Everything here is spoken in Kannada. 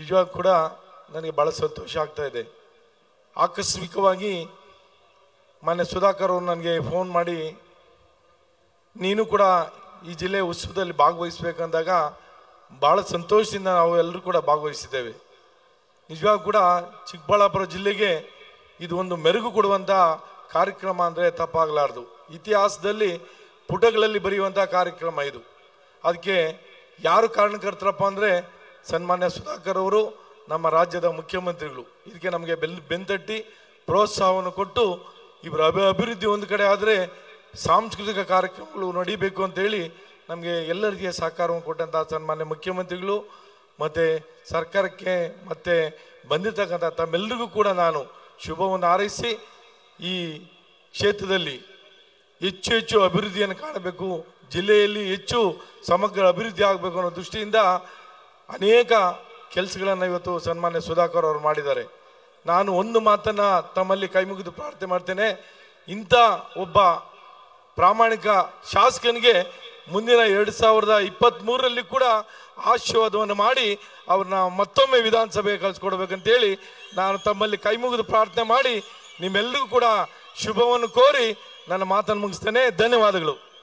ನಿಜವಾಗ ಕೂಡ ನನಗೆ ಭಾಳ ಸಂತೋಷ ಆಗ್ತಾ ಇದೆ ಆಕಸ್ಮಿಕವಾಗಿ ಮೊನ್ನೆ ಸುಧಾಕರ್ ಅವರು ನನಗೆ ಫೋನ್ ಮಾಡಿ ನೀನು ಕೂಡ ಈ ಜಿಲ್ಲೆ ಉತ್ಸವದಲ್ಲಿ ಭಾಗವಹಿಸ್ಬೇಕಂದಾಗ ಭಾಳ ಸಂತೋಷದಿಂದ ನಾವು ಎಲ್ಲರೂ ಕೂಡ ಭಾಗವಹಿಸಿದ್ದೇವೆ ನಿಜವಾಗ ಕೂಡ ಚಿಕ್ಕಬಳ್ಳಾಪುರ ಜಿಲ್ಲೆಗೆ ಇದು ಒಂದು ಮೆರುಗು ಕೊಡುವಂಥ ಕಾರ್ಯಕ್ರಮ ಅಂದರೆ ತಪ್ಪಾಗಲಾರ್ದು ಇತಿಹಾಸದಲ್ಲಿ ಪುಟಗಳಲ್ಲಿ ಬರೆಯುವಂಥ ಕಾರ್ಯಕ್ರಮ ಇದು ಅದಕ್ಕೆ ಯಾರು ಕಾರಣಕರ್ತರಪ್ಪ ಅಂದರೆ ಸನ್ಮಾನ್ಯ ಸುಧಾಕರ್ ಅವರು ನಮ್ಮ ರಾಜ್ಯದ ಮುಖ್ಯಮಂತ್ರಿಗಳು ಇದಕ್ಕೆ ನಮಗೆ ಬೆಲ್ ಬೆಂತಟ್ಟಿ ಪ್ರೋತ್ಸಾಹವನ್ನು ಕೊಟ್ಟು ಇವರ ಅಭಿ ಅಭಿವೃದ್ಧಿ ಒಂದು ಕಡೆ ಆದರೆ ಸಾಂಸ್ಕೃತಿಕ ಕಾರ್ಯಕ್ರಮಗಳು ನಡೀಬೇಕು ಅಂತೇಳಿ ನಮಗೆ ಎಲ್ಲ ರೀತಿಯ ಸಹಕಾರವನ್ನು ಕೊಟ್ಟಂಥ ಸನ್ಮಾನ್ಯ ಮುಖ್ಯಮಂತ್ರಿಗಳು ಮತ್ತು ಸರ್ಕಾರಕ್ಕೆ ಮತ್ತು ಬಂದಿರತಕ್ಕಂಥ ತಮ್ಮೆಲ್ಲರಿಗೂ ಕೂಡ ನಾನು ಶುಭವನ್ನು ಹಾರೈಸಿ ಈ ಕ್ಷೇತ್ರದಲ್ಲಿ ಹೆಚ್ಚು ಹೆಚ್ಚು ಅಭಿವೃದ್ಧಿಯನ್ನು ಕಾಣಬೇಕು ಜಿಲ್ಲೆಯಲ್ಲಿ ಹೆಚ್ಚು ಸಮಗ್ರ ಅಭಿವೃದ್ಧಿ ಆಗಬೇಕು ಅನ್ನೋ ದೃಷ್ಟಿಯಿಂದ ಅನೇಕ ಕೆಲಸಗಳನ್ನು ಇವತ್ತು ಸನ್ಮಾನ್ಯ ಸುಧಾಕರ್ ಅವರು ಮಾಡಿದ್ದಾರೆ ನಾನು ಒಂದು ಮಾತನ್ನ ತಮ್ಮಲ್ಲಿ ಕೈ ಮುಗಿದು ಪ್ರಾರ್ಥನೆ ಮಾಡ್ತೇನೆ ಇಂಥ ಒಬ್ಬ ಪ್ರಾಮಾಣಿಕ ಶಾಸಕನಿಗೆ ಮುಂದಿನ ಎರಡು ಸಾವಿರದ ಇಪ್ಪತ್ತ್ ಮೂರರಲ್ಲಿ ಕೂಡ ಆಶೀರ್ವಾದವನ್ನು ಮಾಡಿ ಅವ್ರನ್ನ ಮತ್ತೊಮ್ಮೆ ವಿಧಾನಸಭೆಗೆ ಕಳಿಸ್ಕೊಡ್ಬೇಕಂತೇಳಿ ನಾನು ತಮ್ಮಲ್ಲಿ ಕೈ ಮುಗಿದು ಪ್ರಾರ್ಥನೆ ಮಾಡಿ ನಿಮ್ಮೆಲ್ಲರಿಗೂ ಕೂಡ ಶುಭವನ್ನು ಕೋರಿ ನನ್ನ ಮಾತನ್ನು ಮುಗಿಸ್ತೇನೆ ಧನ್ಯವಾದಗಳು